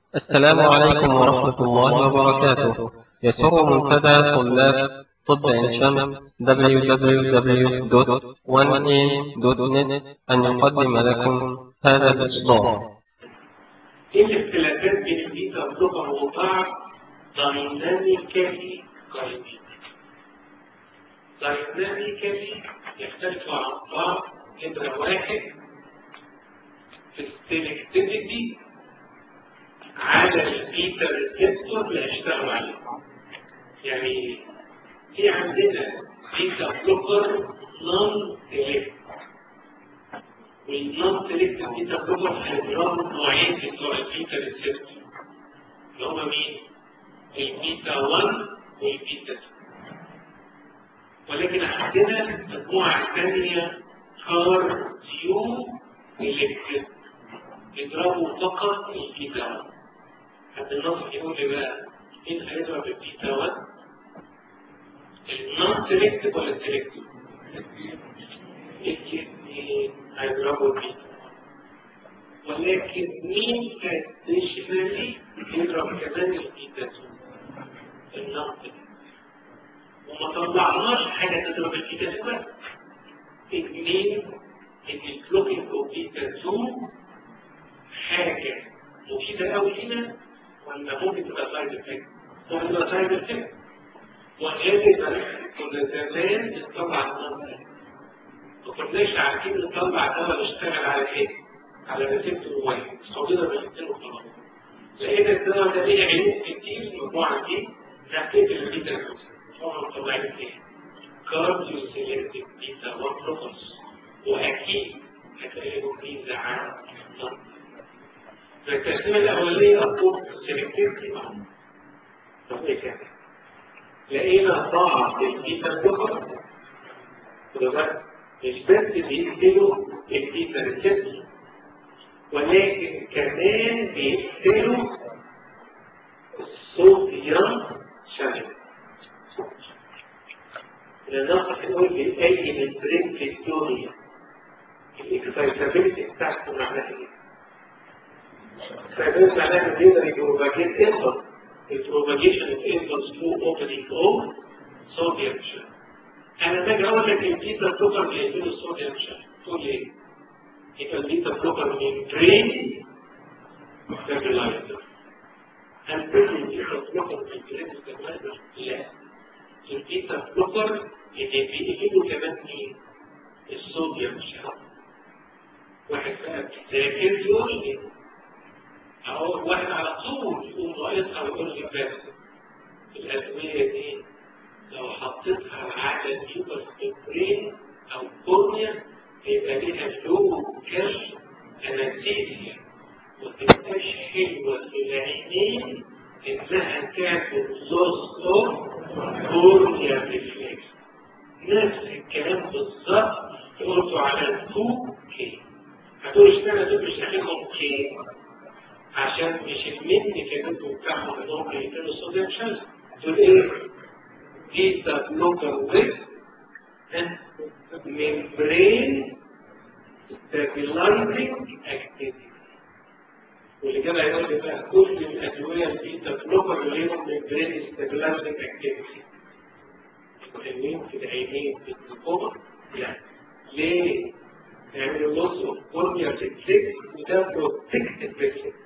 السلام عليكم ورحمة الله وبركاته يسر منتدى طلاب طب عين شمس www.1am.net أن يقدم لكم هذا الإصدار ايه الاختلافات بين البيتا واللغه وبعض دايناميكالي قريبين دايناميكالي يختلفوا عن بعض نمرة واحد في السلكتيفيتي على البيتا ريسبتور اللي هيشتغلوا عليه يعني في عندنا بيتا بلوكر نون سيلكت والنون سيلكت بيتا بلوكر هيضربوا نوعين بتوع البيتا ريسبتور اللي هما مين؟ البيتا 1 والبيتا 2 ولكن عندنا مجموعة ثانية كارديو إلكتريك يضربوا فقط البيتا 1 حد النص يقول لي بقى مين هيضرب البيتا 1 النون سيلكتيف ولا السيلكتيف؟ الاثنين هيضربوا البيتا ولكن مين اديشنالي يضرب كمان البيتا 2 النون سيلكتيف وما طلعناش حاجة تضرب البيتا 2 اثنين ان البلوكينج اوف بيتا 2 حاجة مفيدة قوي هنا ولا ممكن تبقى سايد افكت ممكن تبقى سايد افكت وغالبا كنا زمان نطلع النمط ما كناش عارفين نطلع دواء يشتغل على ايه؟ على ريسبتور واحد صدينا ريسبتور وخلاص لقينا الدواء ده ليه عيوب كتير المجموعه دي تحتاج البيتا هم مطلعين ايه؟ كارديو سيلكتيف بيتا 1 بلوكرز واكيد هتلاقيهم ميزه عن النمط فالتقسيمه الاوليه اقول سيلكتيف طب ايه كده؟ لقينا ضعف البيتا بلوكر وده مش بس بيقتلوا البيتا ريسبتور ولكن كمان بيقتلوا الصوديوم شانل لنقص نقول لأي ممبرين في الدنيا الاكسايتابيلتي بتاعته معناها ايه؟ الاكسايتابيلتي معناها انه بيقدر يبروباجيت انفر البروباجيشن اوف انفرز ثرو اوبننج اوف صوديوم شانل انا باجي اقول لك البيتا بلوكر بيقتلوا الصوديوم شانل تقول لي ايه؟ يبقى البيتا بلوكر ممبرين ستابلايزر هل كل البيتا بلوكر ممبرين ستابلايزر؟ لا البيتا بلوكر اللي بيقتلوا كمان مين؟ الصوديوم شانل واحد بقى ذاكر يقول لي اهو واحد على طول يقوم رايتها ويقول لي بس الادويه دي لو حطيتها على اليوبر برين او كورنيا يبقى ليها لو كاش انستيزيا وتبقاش حلوه في العينين انها تاكل صوص اوف كورنيا ريفلكس نفس الكلام بالظبط قلته على الكو كي هتقول اشمعنى دول مش داخلهم كي عشان مش المني كانوا بتاعهم انهم بيقتلوا الصوديوم شانل تقول ايه بيتا بلوكر ويز membrane stabilizing activity واللي كده هيقول لي بقى كل الادويه البيتا بلوكر ليهم membrane stabilizing activity مهمين في العينين في الجلوكوما لا ليه؟ يعملوا لوس اوف كورنيا ريفلكس وده بروتكتيف ريفلكس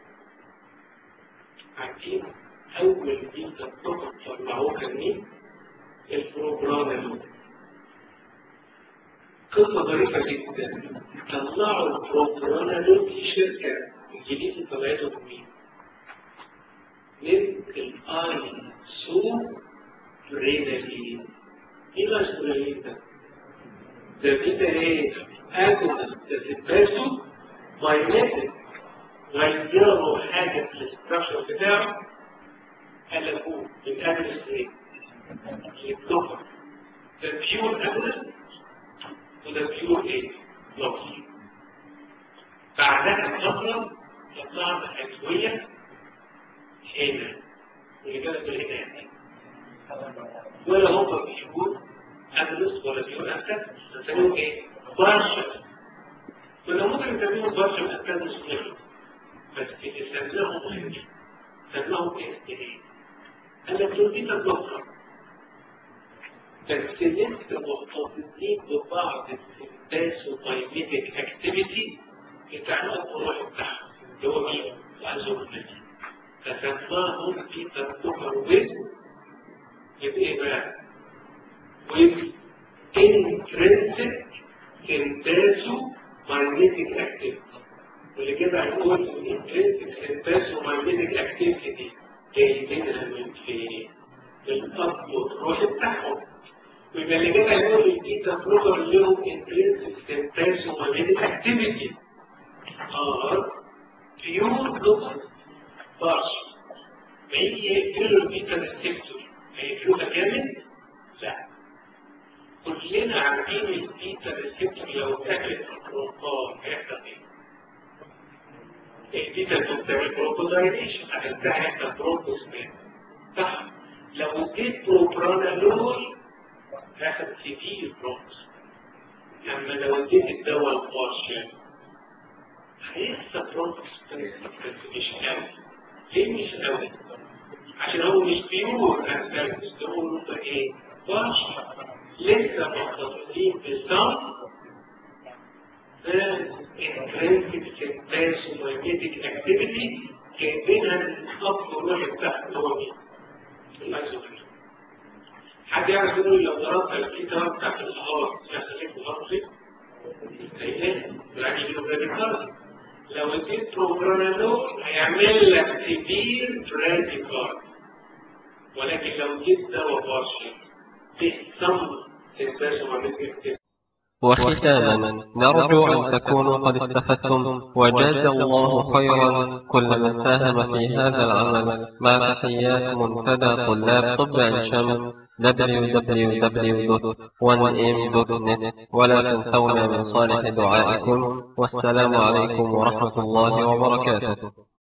عارفين اول بيتا بلوكر طلعوه كان مين؟ البروجرام قصة ظريفة جدا طلعوا البروجرام في شركة انجليزي طلعته مين؟ من الاي سو رينالين ايه الاسبرالين ده؟ ده بيتا ايه؟ اجونس ده تتباسه ماينيتك غيروا حاجة في الاستراكشر بتاعه قلبوه من اجونس ايه؟ للكفر ده بيور اجونس وده بيور ايه؟ لوكي بعدها فترة طلعنا أدوية هنا واللي كانت هنا ولا هم بيقول أدرس ولا بيقول أكتب نسميهم إيه؟ بارشل كنا ممكن نسميهم بارشل أكتب مش بس تسميهم مهمين سماهم ايه؟ قال لك دول بيتا بلوكر بس لسه مرتبطين ببعض السيمباسومايميتك اكتيفيتي بتاع الأب الروحي بتاعهم اللي هو مين؟ الأزومنالي فسماهم بيتا بلوكر ويز يبقى ايه بقى؟ ويز intrinsic sympasomagnetic activity واللي كده هنقول الانترنسك sympasomagnetic activity دي جاي منها من في الأب والروح بتاعهم ويبقى اللي كده هنقول البيتا بلوكر لهم intrinsic sympasomagnetic activity are pure blockers partial ما يجي يقفلوا البيتا ريسبتور هيقفلوها جامد؟ لا كلنا عارفين البيتا ريسبتور لو اتاكل في البروتون هيحصل ايه؟ البيتا بتعمل بروتودايليشن هتنتهي هيحصل بروتوسبين صح؟ لو اديت بروبرانالول هيحصل سيفير بروتوس اما لو اديت الدواء البارشل هيحصل بروتوسبين بس مش قوي ليه مش قوي؟ عشان هو مش بيور انترنس تقول ايه؟ بارشل لسه محتفظين بالصم intrinsic sympasomagnetic activity جايبينها من الأب والروح بتاعها اللي هو مين؟ الأيزوفيل حد يعرف يقول لو ضربت الكتاب بتاعت الأهار يحصل ايه في الأرض؟ ايه؟ يعني يجيله براديكارد لو اديت بروبرانالول هيعمل لك سيفير براديكارد ولكن لو اديت دواء بارشل وختاما نرجو أن تكونوا قد استفدتم وجاز الله خيرا كل من ساهم في هذا العمل مع تحيات منتدى طلاب طب عين شمس www.1m.net ولا تنسونا من صالح دعائكم والسلام عليكم ورحمة الله وبركاته